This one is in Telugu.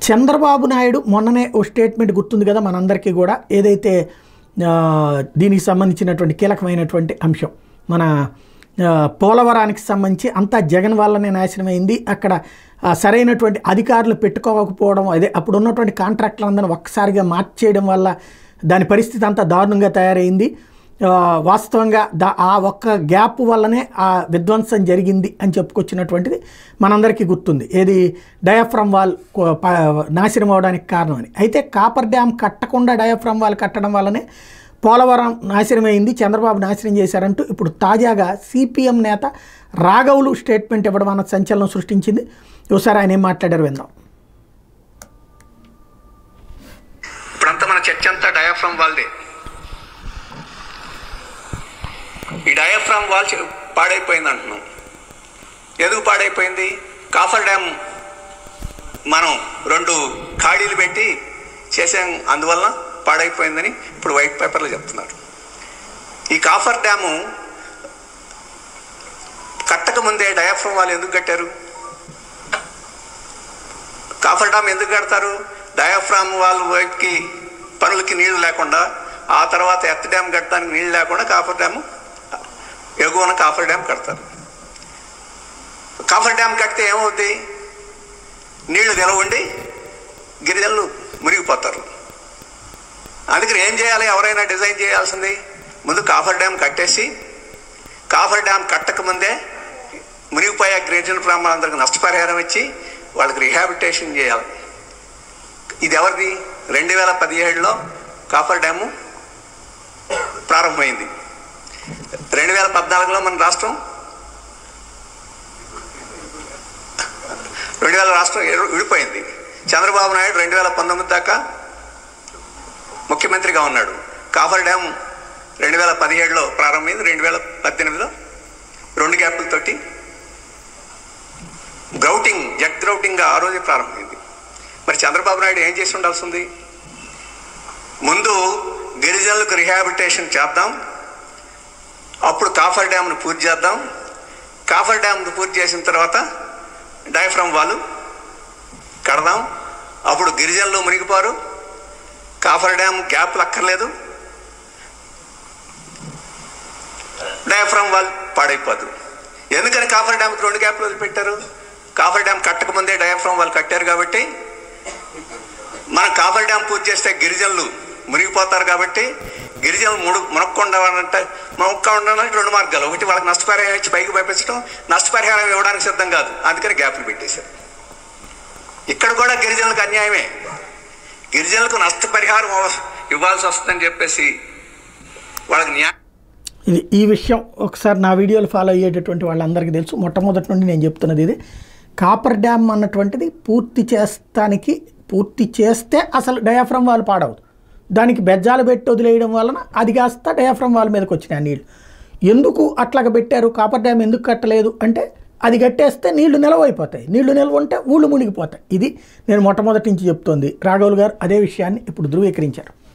చంద్రబాబు నాయుడు మొన్ననే ఓ స్టేట్మెంట్ గుర్తుంది కదా మనందరికీ కూడా ఏదైతే ఆ, దీనికి సంబంధించినటువంటి కీలకమైనటువంటి అంశం మన ఆ, పోలవరానికి సంబంధించి అంతా జగన్ వల్లనే నాశనమైంది అక్కడ ఆ, సరైనటువంటి అధికారులు పెట్టుకోకపోవడం అదే అప్పుడు ఉన్నటువంటి కాంట్రాక్టులందరినీ ఒక్కసారిగా మార్చేయడం వల్ల దాని పరిస్థితి అంతా దారుణంగా తయారైంది ఆ, వాస్తవంగా దా ఆ ఒక్క గ్యాప్ వల్లనే ఆ విధ్వంసం జరిగింది అని చెప్పుకొచ్చినటువంటిది మనందరికీ గుర్తుంది ఏది డయాఫ్రమ్ వాల్ కో- ప- నాశనం అవడానికి కారణమని అయితే కాపర్ డ్యామ్ కట్టకుండా డయాఫ్రమ్ వాల్ కట్టడం వల్లనే పోలవరం నాశనమైంది చంద్రబాబు నాశనం చేశారంటూ ఇప్పుడు తాజాగా సిపిఎం నేత రాఘవులు స్టేట్మెంట్ ఇవ్వడం అన్న సంచలనం సృష్టించింది ఒకసారి ఆయన ఏం మాట్లాడారు విందాం ఇప్పుడంతా మన చర్చ అంతా డయాఫ్రమ్ వాల్దే ఈ డయాఫ్రమ్ వాల్ చె- పాడైపోయింది అంటున్నాం ఎందుకు పాడైపోయింది కాఫర్ డ్యామ్ మనం రెండు ఖాళీలు పెట్టి చేసాం అందువల్ల పాడైపోయిందని ఇప్పుడు వైట్ పేపర్లో చెప్తున్నారు ఈ కాఫర్ డ్యాము కట్టక ముందే డయాఫ్రమ్ వాల్ ఎందుకు కట్టారు కాఫర్ డ్యామ్ ఎందుకు కడతారు డయాఫ్రామ్ వాల్ వైట్కి పనులకి నీళ్లు లేకుండా ఆ తర్వాత ఎర్త్ డ్యామ్ కట్టడానికి నీళ్లు లేకుండా కాఫర్ డ్యామ్ ఎగువన కాఫర్ డ్యామ్ కడతారు కాఫర్ డ్యామ్ కడితే ఏమవుద్ది నీళ్లు నిలవండి గిరిజనులు మునిగిపోతారు అందుకని ఏం చేయాలి ఎవరైనా డిజైన్ చేయాల్సింది ముందు కాఫర్ డ్యామ్ కట్టేసి కాఫర్ డ్యామ్ కట్టక ముందే మునిగిపోయే గిరిజన ప్రాంతాలందరికీ నష్టపరిహారం ఇచ్చి వాళ్ళకి రిహాబిటేషన్ చేయాలి ఇది ఎవరిది రెండు వేల పదిహేడులో కాఫర్ డ్యాము ప్రారంభమైంది రెండు వేల పద్నాలుగులో మన రాష్ట్రం రెండు వేల రాష్ట్రం ఎరు- విడిపోయింది చంద్రబాబు నాయుడు రెండు వేల పంతొమ్మిది దాకా ముఖ్యమంత్రిగా ఉన్నాడు కాఫర్ డ్యామ్ రెండు వేల పదిహేడులో ప్రారంభమైంది రెండు వేల పద్దెనిమిదిలో రెండు గ్యాపులతోటి గ్రౌటింగ్ జగ్ గ్రౌటింగ్గా ఆ రోజే ప్రారంభమైంది మరి చంద్రబాబు నాయుడు ఏం చేసి ఉండాల్సింది ముందు గిరిజనులకు రిహాబిటేషన్ చేద్దాం అప్పుడు కాఫర్ డ్యామ్ను పూర్తి చేద్దాం కాఫర్ డ్యామ్ను పూర్తి చేసిన తర్వాత డయాఫ్రమ్ వాళ్ళు కడదాం అప్పుడు గిరిజనులు మునిగిపోరు కాఫర్ డ్యామ్ గ్యాప్లు అక్కర్లేదు డయాఫ్రమ్ వాల్ పాడైపోదు ఎందుకని కాఫర్ డ్యామ్ రెండు గ్యాప్లు వదిలిపెట్టారు కాఫర్ డ్యామ్ కట్టకముందే డయాఫ్రమ్ వాళ్ళు కట్టారు కాబట్టి మనం కాఫర్ డ్యామ్ పూర్తి చేస్తే గిరిజనులు మునిగిపోతారు కాబట్టి గిరిజనులు ముడు మునక్కుండా అంటే మునక్కుండా ఉండడానికి రెండు మార్గాలు ఒకటి వాళ్ళకి నష్టపరిహారం ఇచ్చి పైకి పంపించడం నష్టపరిహారం ఇవ్వడానికి సిద్ధం కాదు అందుకని గ్యాప్లు పెట్టేశారు ఇక్కడ కూడా గిరిజనులకు అన్యాయమే గిరిజనులకు నష్టపరిహారం అవ- ఇవ్వాల్సి వస్తుందని చెప్పేసి వాళ్ళకి న్యాయం ఇది ఈ విషయం ఒకసారి నా వీడియోలు ఫాలో అయ్యేటటువంటి వాళ్ళందరికీ తెలుసు మొట్టమొదటి నుండి నేను చెప్తున్నది ఇది కాపర్ డ్యామ్ అన్నటువంటిది పూర్తి చేస్తానికి పూర్తి చేస్తే అసలు డయాఫ్రమ్ వాల్ పాడవదు దానికి బెజ్జాలు పెట్టి వదిలేయడం వలన అది కాస్త డయాఫ్రమ్ వాల్ మీదకి వచ్చినాయి ఆ నీళ్ళు ఎందుకు అట్లాగ పెట్టారు కాపర్ డ్యామ్ ఎందుకు కట్టలేదు అంటే అది కట్టేస్తే నీళ్లు నిలవైపోతాయి నీళ్లు నిల్వ ఉంటే ఊళ్ళు మునిగిపోతాయి ఇది నేను మొట్టమొదటి నుంచి చెప్తోంది రాఘవులు గారు అదే విషయాన్ని ఇప్పుడు ధృవీకరించారు